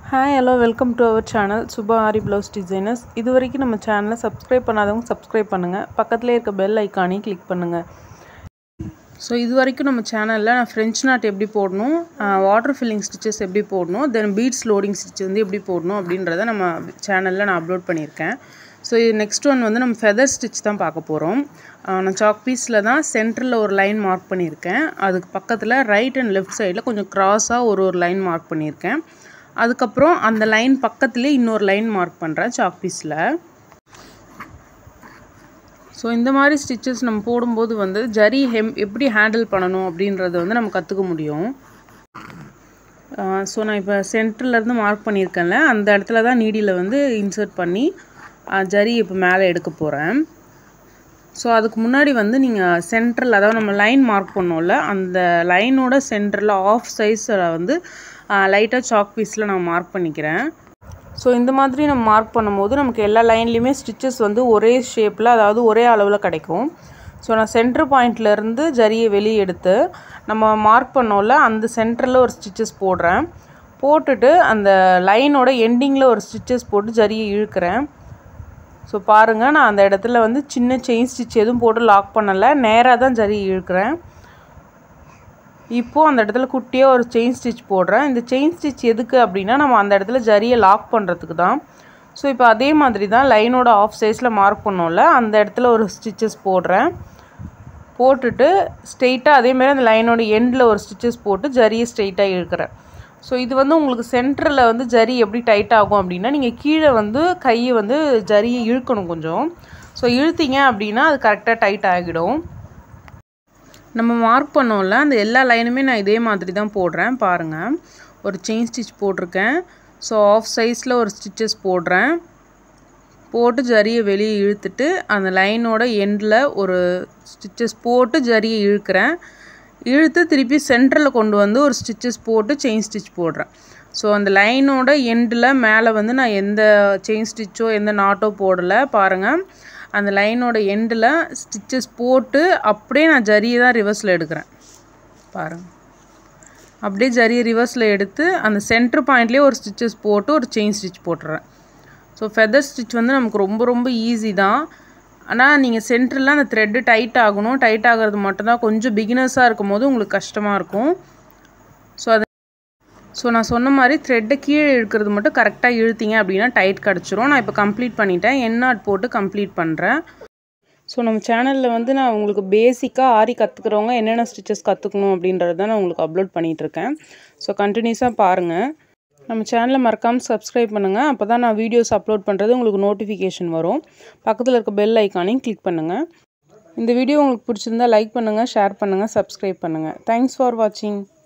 hi hello welcome to our channel Subha Aari blouse designers இது வரைக்கும் நம்ம சேனலை சப்ஸ்கிரைப் பண்ணாதவங்க சப்ஸ்கிரைப் பண்ணுங்கள் பக்கத்துலேயே இருக்க பெல் ஐக்கானையும் கிளிக் பண்ணுங்கள் ஸோ இது வரைக்கும் நம்ம சேனலில் நான் ஃப்ரெஞ்ச் நாட் எப்படி போடணும் வாட்டர் ஃபில்லிங் ஸ்டிச்சஸ் எப்படி போடணும் தென் பீட்ஸ் லோடிங் ஸ்டிச் வந்து எப்படி போடணும் அப்படின்றத நம்ம சேனலில் நான் அப்லோட் பண்ணியிருக்கேன் ஸோ இது நெக்ஸ்ட் ஒன் வந்து நம்ம ஃபெதர் ஸ்டிச் தான் பார்க்க போகிறோம் நான் சாக் பீஸில் தான் சென்டரில் ஒரு லைன் மார்க் பண்ணியிருக்கேன் அதுக்கு பக்கத்தில் ரைட் அண்ட் லெஃப்ட் சைடில் கொஞ்சம் க்ராஸாக ஒரு ஒரு லைன் மார்க் பண்ணியிருக்கேன் அதுக்கப்புறம் அந்த லைன் பக்கத்துலேயே இன்னொரு லைன் மார்க் பண்ணுறேன் சாக் பீஸில் ஸோ இந்த மாதிரி ஸ்டிச்சஸ் நம்ம போடும்போது வந்து ஜரி ஹெம் எப்படி ஹேண்டில் பண்ணணும் அப்படின்றத வந்து நம்ம கற்றுக்க முடியும் ஸோ நான் இப்போ சென்டர்லேருந்து மார்க் பண்ணியிருக்கேன்ல அந்த இடத்துல தான் நீடியில் வந்து இன்சர்ட் பண்ணி ஜரி இப்போ மேலே எடுக்க போகிறேன் ஸோ அதுக்கு முன்னாடி வந்து நீங்கள் சென்ட்ரல் அதாவது நம்ம லைன் மார்க் பண்ணோம்ல அந்த லைனோட சென்டரில் ஆஃப் சைஸில் வந்து லைட்டாக சாக் பீஸில் நான் மார்க் பண்ணிக்கிறேன் ஸோ இந்த மாதிரி நம்ம மார்க் பண்ணும்போது நமக்கு எல்லா லைன்லேயுமே ஸ்டிச்சஸ் வந்து ஒரே ஷேப்பில் அதாவது ஒரே அளவில் கிடைக்கும் ஸோ நான் சென்டர் பாயிண்ட்லேருந்து ஜரியை வெளியே எடுத்து நம்ம மார்க் பண்ணோம்ல அந்த சென்டரில் ஒரு ஸ்டிச்சஸ் போடுறேன் போட்டுட்டு அந்த லைனோட எண்டிங்கில் ஒரு ஸ்டிச்சஸ் போட்டு ஜரியை இழுக்கிறேன் ஸோ பாருங்கள் நான் அந்த இடத்துல வந்து சின்ன செயின் ஸ்டிச் எதுவும் போட்டு லாக் பண்ணலை நேராக தான் ஜரி இழுக்கிறேன் இப்போது அந்த இடத்துல குட்டியாக ஒரு செயின் ஸ்டிச் போடுறேன் இந்த செயின் ஸ்டிச் எதுக்கு அப்படின்னா நம்ம அந்த இடத்துல ஜரியை லாக் பண்ணுறதுக்கு தான் ஸோ இப்போ அதே மாதிரி தான் லைனோட ஆஃப் சைஸில் மார்க் பண்ணோம்ல அந்த இடத்துல ஒரு ஸ்டிச்சஸ் போடுறேன் போட்டுட்டு ஸ்ட்ரெயிட்டாக அதேமாதிரி அந்த லைனோட எண்டில் ஒரு ஸ்டிச்சஸ் போட்டு ஜரியை ஸ்ட்ரெயிட்டாக இழுக்கிறேன் ஸோ இது வந்து உங்களுக்கு சென்டரில் வந்து ஜரி எப்படி டைட் ஆகும் அப்படின்னா நீங்கள் கீழே வந்து கையை வந்து ஜரியை இழுக்கணும் கொஞ்சம் ஸோ இழுத்தீங்க அப்படின்னா அது கரெக்டாக டைட் ஆகிடும் நம்ம மார்க் பண்ணோம்ல அந்த எல்லா லைனுமே நான் இதே மாதிரி தான் போடுறேன் பாருங்கள் ஒரு செயின் ஸ்டிச் போட்டிருக்கேன் ஸோ ஆஃப் சைஸில் ஒரு ஸ்டிச்சஸ் போடுறேன் போட்டு ஜரியை வெளியே இழுத்துட்டு அந்த லைனோட எண்டில் ஒரு ஸ்டிச்சஸ் போட்டு ஜரியை இழுக்கிறேன் இழுத்து திருப்பி சென்டரில் கொண்டு வந்து ஒரு ஸ்டிச்சஸ் போட்டு செயின் ஸ்டிச் போடுறேன் ஸோ அந்த லைனோட எண்டில் மேலே வந்து நான் எந்த செயின் ஸ்டிச்சோ எந்த நாட்டோ போடலை பாருங்கள் அந்த லைனோட எண்டில் ஸ்டிச்சஸ் போட்டு அப்படியே நான் ஜரியை தான் ரிவர்ஸில் எடுக்கிறேன் பாருங்கள் அப்படியே ஜரியை ரிவர்ஸில் எடுத்து அந்த சென்டர் பாயிண்ட்லேயே ஒரு ஸ்டிச்சஸ் போட்டு ஒரு செயின் ஸ்டிச் போட்டுறேன் ஸோ ஃபெதர் ஸ்டிச் வந்து நமக்கு ரொம்ப ரொம்ப ஈஸி தான் ஆனால் நீங்கள் சென்டரில் அந்த த்ரெட்டு டைட் ஆகணும் டைட் ஆகிறது மட்டும்தான் கொஞ்சம் பிகினர்ஸாக இருக்கும் போது உங்களுக்கு கஷ்டமாக இருக்கும் ஸோ அது ஸோ நான் சொன்ன மாதிரி த்ரெட்டை கீழே இழுக்கிறது மட்டும் கரெக்டாக இழுத்தீங்க அப்படின்னா டைட் கிடச்சிரும் நான் இப்போ கம்ப்ளீட் பண்ணிட்டேன் எண்ணாட் போட்டு கம்ப்ளீட் பண்ணுறேன் ஸோ நம்ம சேனலில் வந்து நான் உங்களுக்கு பேசிக்காக ஆரி கற்றுக்கிறவங்க என்னென்ன ஸ்டிச்சஸ் கற்றுக்கணும் அப்படின்றது தான் நான் உங்களுக்கு அப்லோட் பண்ணிகிட்ருக்கேன் ஸோ கண்டினியூஸாக பாருங்கள் நம்ம சேனலை மறக்காமல் சப்ஸ்கிரைப் பண்ணுங்கள் அப்போ தான் நான் வீடியோஸ் அப்லோட் பண்ணுறது உங்களுக்கு நோட்டிஃபிகேஷன் வரும் பக்கத்தில் இருக்க பெல் ஐக்கானையும் கிளிக் பண்ணுங்கள் இந்த வீடியோ உங்களுக்கு பிடிச்சிருந்தா லைக் பண்ணுங்கள் ஷேர் பண்ணுங்கள் சப்ஸ்கிரைப் பண்ணுங்கள் தேங்க்ஸ் ஃபார் வாட்சிங்